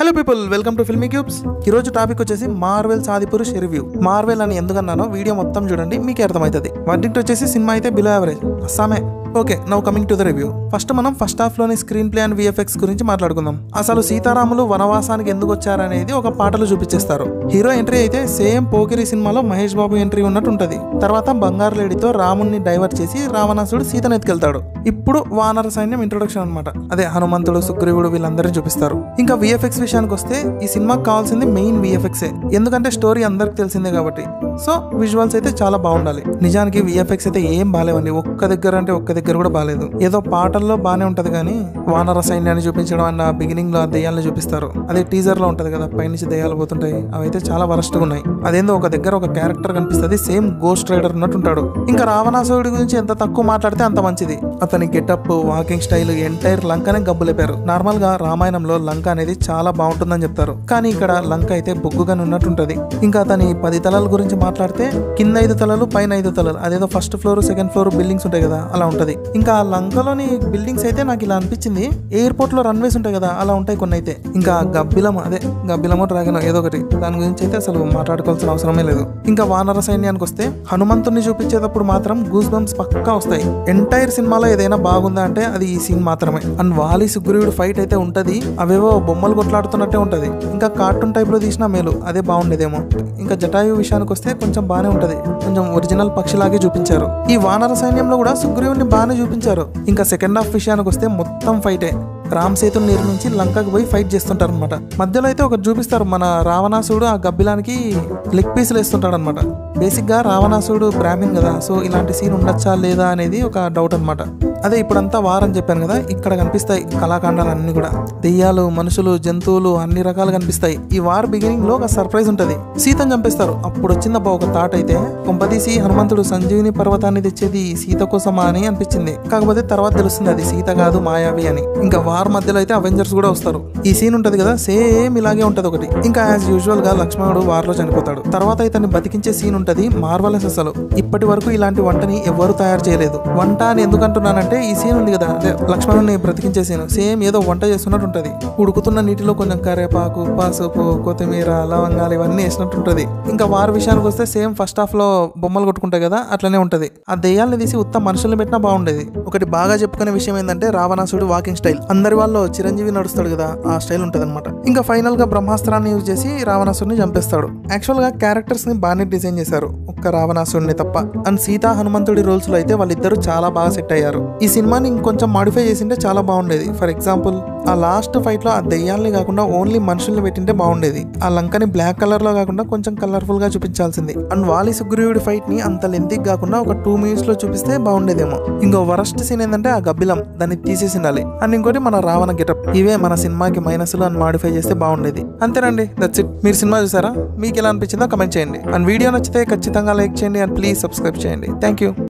hello people welcome to Filmy Cubes ఈ రోజు topic వచ్చేసి మార్వెల్ సాదిపురుష్ రివ్యూ మార్వెల్ అని ఎందుకన్నానో వీడియో మొత్తం చూడండి మీకు అర్థమవుతుంది వర్డిక్ట్ వచ్చేసి సినిమా అయితే బిలో యావరేజ్ అస్సామే okay now coming to the review first మనం ఫస్ట్ హాఫ్ లోని స్క్రీన్ ప్లే అండ్ విఎఫ్ఎక్స్ గురించి మాట్లాడుకుందాం అసలు సీతారాములు వనవాసానికి ఎందుకు వచ్చారనేది ఒక పాటలో చూపించేస్తారు హీరో ఎంట్రీ అయితే సేమ్ పోకిరి సినిమాలో మహేష్ బాబు ఎంట్రీ ఉన్నట్టు ఉంటది తర్వాత బంగారు లేడీతో రాముణ్ణి డైవర్ట్ చేసి రావణాసుడు సీతను ఎత్తుకెళ్తాడు ఇప్పుడు వానర సైన్యం ఇంట్రొడక్షన్ అనమాట అదే హనుమంతుడు సుగ్రీవుడు వీళ్ళందరినీ చూపిస్తారు ఇంకా విఎఫ్ఎక్స్ విషయానికి వస్తే ఈ సినిమాకి కావాల్సింది మెయిన్ విఎఫ్ఎక్సే ఎందుకంటే స్టోరీ అందరికి తెలిసిందే కాబట్టి సో విజువల్స్ అయితే చాలా బాగుండాలి నిజానికి విఎఫ్ఎక్స్ అయితే ఏం బాగాలేవండి ఒక్క దగ్గర అంటే ఒక్క దగ్గర కూడా బాగాలేదు ఏదో పాటల్లో బాగానే ఉంటది కానీ వానర సైన్యాన్ని చూపించడం అన్న బిగినింగ్ లో ఆ దెయ్యాలను చూపిస్తారు అదే టీజర్ లో ఉంటది కదా పైనుంచి దెయ్యాలు పోతుంటాయి అవైతే చాలా వరస్ట్ గా ఉన్నాయి అదేందో ఒక దగ్గర ఒక క్యారెక్టర్ కనిపిస్తుంది సేమ్ గోస్ట్ రైడర్ ఉన్నట్టు ఉంటాడు ఇంకా రావణాసురుడి గురించి ఎంత తక్కువ మాట్లాడితే అంత మంచిది అతని గెటప్ వాకింగ్ స్టైల్ ఎంటైర్ లంకనే గబ్బులేపారు నార్మల్ గా రామాయణంలో లంక అనేది చాలా బాగుంటుందని చెప్తారు కానీ ఇక్కడ లంక అయితే బొగ్గుగా ఉన్నట్టుంటది ఇంకా అతని పది తలల గురించి మాట్లాడితే కింద ఐదు తలలు పైన ఐదు తలలు అదేదో first floor second floor buildings ఉంటాయి కదా అలా ఉంటది ఇంకా ఆ లంకలోని బిల్డింగ్స్ అయితే నాకు ఇలా అనిపించింది ఎయిర్పోర్ట్ లో రన్వేస్ ఉంటాయి కదా అలా ఉంటాయి కొన్ని అయితే ఇంకా గబ్బిలం అదే గబ్బిలమో డ్రాగన్ ఏదో ఒకటి దాని గురించి అయితే అసలు మాట్లాడుకోవాల్సిన అవసరమే లేదు ఇంకా వానర సైన్యానికి వస్తే హనుమంతుని చూపించేటప్పుడు మాత్రం గూస్ బంప్స్ పక్కా వస్తాయి ఎంటైర్ సినిమాలో ఏదైనా బాగుందా అంటే అది ఈ సీన్ మాత్రమే అండ్ వాలి సుగ్రీవుడు ఫైట్ అయితే ఉంటది అవేవో బొమ్మలు కొట్లాడుతున్నట్టే ఉంటది ఇంకా కార్టూన్ టైప్ లో తీసిన మేలు అదే బాగుండేదేమో ఇంకా జటాయు విషయానికి వస్తే కొంచెం బానే ఉంటది కొంచెం ఒరిజినల్ పక్షిలాగే చూపించారు ఈ వానర సైన్యంలో కూడా సుగ్రీవుని బాగానే చూపించారు ఇంకా సెకండ్ హాఫ్ విషయానికి వస్తే మొత్తం ఫైటే రామ్ సేతుని నిర్మించి లంకకు పోయి ఫైట్ చేస్తుంటారు అనమాట మధ్యలో అయితే ఒకటి చూపిస్తారు మన రావణాసుడు ఆ గబ్బిలానికి లెగ్ పీసులు వేస్తుంటాడు అనమాట బేసిక్ గా రావణాసుడు బ్రాహ్మిన్ కదా సో ఇలాంటి సీన్ ఉండొచ్చా లేదా అనేది ఒక డౌట్ అనమాట అదే ఇప్పుడంతా వార్ అని చెప్పాను కదా ఇక్కడ కనిపిస్తాయి కళాఖండాలు అన్ని కూడా దెయ్యాలు మనుషులు జంతువులు అన్ని రకాలు కనిపిస్తాయి ఈ వార్ బిగినింగ్ లో ఒక సర్ప్రైజ్ ఉంటది సీతను చంపేస్తారు అప్పుడు వచ్చిందబ్బా ఒక థాట్ అయితే కొంపదీసి హనుమంతుడు సంజీవిని పర్వతాన్ని తెచ్చేది సీత కోసమా అని అనిపించింది కాకపోతే తర్వాత తెలుస్తుంది అది సీత కాదు మాయావి అని ఇంకా వార్ మధ్యలో అయితే అవెంజర్స్ కూడా వస్తారు ఈ సీన్ ఉంటది కదా సేమ్ ఇలాగే ఉంటది ఒకటి ఇంకా యాజ్ యూజువల్ గా లక్ష్మణుడు వార్ లో చనిపోతాడు తర్వాత ఇతన్ని బతికించే సీన్ ఉంటది మార్వలెస్ అసలు ఇప్పటి వరకు ఇలాంటి వంటని ఎవరు తయారు చేయలేదు వంట అని ఎందుకు అంటున్నానంటే ఈ సీన్ ఉంది కదా అదే లక్ష్మణుని బ్రతికించే సీన్ సేమ్ ఏదో వంట చేస్తున్నట్టు ఉంటది ఉడుకుతున్న నీటిలో కొంచెం కరేపాకు పసుపు కొత్తిమీర లవంగాలు ఇవన్నీ వేసినట్టు ఉంటది ఇంకా వారి విషయానికి వస్తే సేమ్ ఫస్ట్ హాఫ్ లో బొమ్మలు కొట్టుకుంటాయి కదా అట్లనే ఉంటది ఆ దెయ్యాలను తీసి ఉత్త మనుషుల్ని పెట్టినా బాగుండేది ఒకటి బాగా చెప్పుకునే విషయం ఏంటంటే రావణాసుడు వాకింగ్ స్టైల్ అందరి వాళ్ళు చిరంజీవి నడుస్తాడు కదా ఆ స్టైల్ ఉంటది అనమాట ఇంకా ఫైనల్ గా బ్రహ్మాస్త్రాన్ని యూజ్ చేసి రావణాసుడిని చంపేస్తాడు యాక్చువల్ గా క్యారెక్టర్స్ ని బాగానే డిజైన్ చేశారు ఒక్క రావణాసుడిని తప్ప అండ్ సీతా హనుమంతుడి రోల్స్ లో అయితే వాళ్ళిద్దరు చాలా బాగా సెట్ అయ్యారు ఈ సినిమాని ఇంకొంచెం మాడిఫై చేసింటే చాలా బాగుండేది ఫర్ ఎగ్జాంపుల్ ఆ లాస్ట్ ఫైట్ లో ఆ దెయ్యాల్ని కాకుండా ఓన్లీ మనుషుల్ని పెట్టింటే బాగుండేది ఆ లంకని బ్లాక్ కలర్ లో కాకుండా కొంచెం కలర్ఫుల్ గా చూపించాల్సింది అండ్ వాలి సుగ్రీవుడి ఫైట్ ని అంత లెంత్ కాకుండా ఒక టూ మినిట్స్ లో చూపిస్తే బాగుండేదేమో ఇంకో వరస్ట్ సీన్ ఏంటంటే ఆ గబ్బిలం దాన్ని తీసేసి ఉండాలి అండ్ ఇంకోటి మన రావణ గెటప్ ఇవే మన సినిమాకి మైనస్లు అని మాడిఫై చేస్తే బాగుండేది అంతేనండి దట్స్ ఇట్ మీరు సినిమా చూసారా మీకు ఎలా అనిపించిందో కమెంట్ చేయండి అండ్ వీడియో నచ్చితే ఖచ్చితంగా లైక్ చేయండి అండ్ ప్లీజ్ సబ్స్క్రైబ్ చేయండి థ్యాంక్ యూ